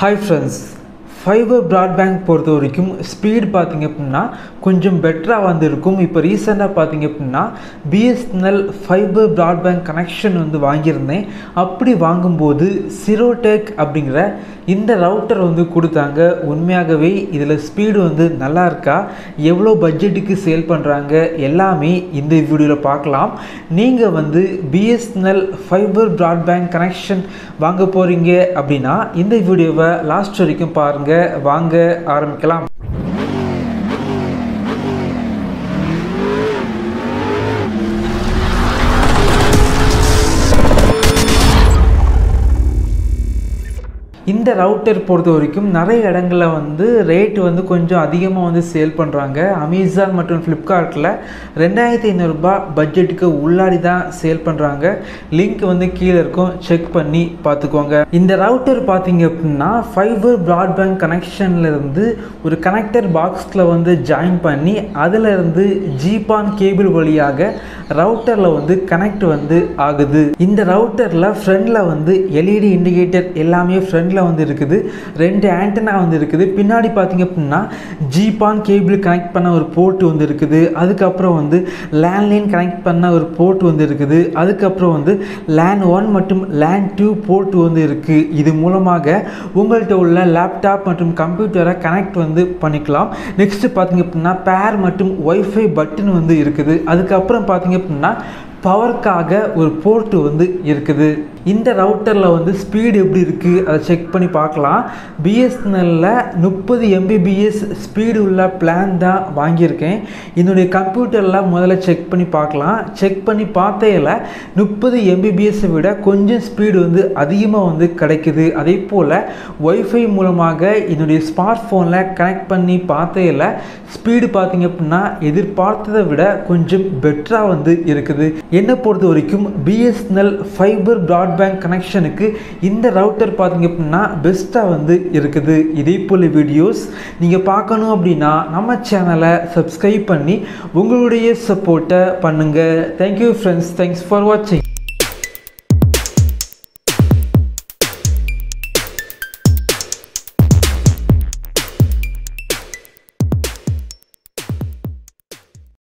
hi friends fibre broadband பொறுத்த வரைக்கும் speed பார்த்தீங்க அப்படின்னா கொஞ்சம் பெட்டராக வந்திருக்கும் இப்போ ரீசெண்டாக பார்த்தீங்க அப்படின்னா பிஎஸ்என்எல் ஃபைபர் ப்ராட்பேண்ட் கனெக்ஷன் வந்து வாங்கியிருந்தேன் அப்படி வாங்கும்போது சிரோடெக் அப்படிங்கிற இந்த ரவுட்டர் வந்து கொடுத்தாங்க உண்மையாகவே இதில் ஸ்பீடு வந்து நல்லா இருக்கா எவ்வளோ பட்ஜெட்டுக்கு சேல் பண்ணுறாங்க எல்லாமே இந்த வீடியோவில் பார்க்கலாம் நீங்கள் வந்து பிஎஸ்என்எல் ஃபைபர் ப்ராட்பேண்ட் கனெக்ஷன் வாங்க போகிறீங்க அப்படின்னா இந்த வீடியோவை லாஸ்ட் வரைக்கும் பாருங்கள் வாங்க ஆரம்பிக்கலாம் இந்த ரவுட்டர் பொறுத்த வரைக்கும் நிறைய இடங்களில் வந்து ரேட் வந்து கொஞ்சம் அதிகமாக வந்து சேல் பண்ணுறாங்க அமேசான் மற்றும் ஃப்ளிப்கார்ட்டில் ரெண்டாயிரத்தி ஐநூறுரூபா பட்ஜெட்டுக்கு உள்ளாடி தான் சேல் பண்ணுறாங்க லிங்க் வந்து கீழே இருக்கும் செக் பண்ணி பார்த்துக்கோங்க இந்த ரவுட்டர் பார்த்தீங்க அப்படின்னா ஃபைபர் ப்ராட்பேண்ட் கனெக்ஷனில் இருந்து ஒரு கனெக்டர் பாக்ஸில் வந்து ஜாயின் பண்ணி அதில் இருந்து ஜீபான் கேபிள் வழியாக ரவுட்டரில் வந்து கனெக்ட் வந்து ஆகுது இந்த ரவுட்டரில் ஃப்ரண்டில் வந்து எல்இடி இண்டிகேட்டர் எல்லாமே ஃப்ரண்டில் வந்து இருக்குது ரெண்டு ஆண்டனா வந்து இருக்குது பின்னாடி பார்த்தீங்க அப்படின்னா ஜீபான் கேபிள் கனெக்ட் பண்ண ஒரு போர்ட் வந்து இருக்குது அதுக்கப்புறம் வந்து லேண்ட்லைன் கனெக்ட் பண்ண ஒரு போர்ட் வந்து இருக்குது அதுக்கப்புறம் வந்து லேண்ட் ஒன் மற்றும் லேண்ட் டூ போர்ட் வந்து இருக்குது இது மூலமாக உங்கள்கிட்ட உள்ள லேப்டாப் மற்றும் கம்ப்யூட்டரை கனெக்ட் வந்து பண்ணிக்கலாம் நெக்ஸ்ட் பார்த்தீங்க அப்படின்னா பேர் மற்றும் ஒய்ஃபை பட்டன் வந்து இருக்குது அதுக்கப்புறம் பார்த்தீங்க அப்படின்னா பவர்க்காக ஒரு போர்ட்டு வந்து இருக்குது இந்த ரவுட்டரில் வந்து ஸ்பீடு எப்படி இருக்குது அதை செக் பண்ணி பார்க்கலாம் பிஎஸ்என்எல்லில் முப்பது எம்பிபிஎஸ் ஸ்பீடு உள்ள பிளான் தான் வாங்கியிருக்கேன் என்னுடைய கம்ப்யூட்டரில் முதல்ல செக் பண்ணி பார்க்கலாம் செக் பண்ணி பார்த்தையில் முப்பது எம்பிபிஎஸ்ஸை விட கொஞ்சம் ஸ்பீடு வந்து அதிகமாக வந்து கிடைக்குது அதே போல் ஒய்ஃபை மூலமாக என்னுடைய ஸ்மார்ட் ஃபோனில் கனெக்ட் பண்ணி பார்த்தையில் ஸ்பீடு பார்த்தீங்க அப்படின்னா எதிர்பார்த்ததை விட கொஞ்சம் பெட்டராக வந்து இருக்குது என்னை பொறுத்த வரைக்கும் பிஎஸ்என்எல் ஃபைபர் ப்ராட்பேண்ட் கனெக்ஷனுக்கு இந்த ரவுட்டர் பார்த்தீங்க அப்படின்னா பெஸ்ட்டாக வந்து இருக்குது இதே போல் வீடியோஸ் நீங்கள் பார்க்கணும் அப்படின்னா நம்ம சேனலை சப்ஸ்கிரைப் பண்ணி உங்களுடைய சப்போர்ட்டை பண்ணுங்கள் தேங்க்யூ ஃப்ரெண்ட்ஸ் தேங்க்ஸ் ஃபார் வாட்சிங்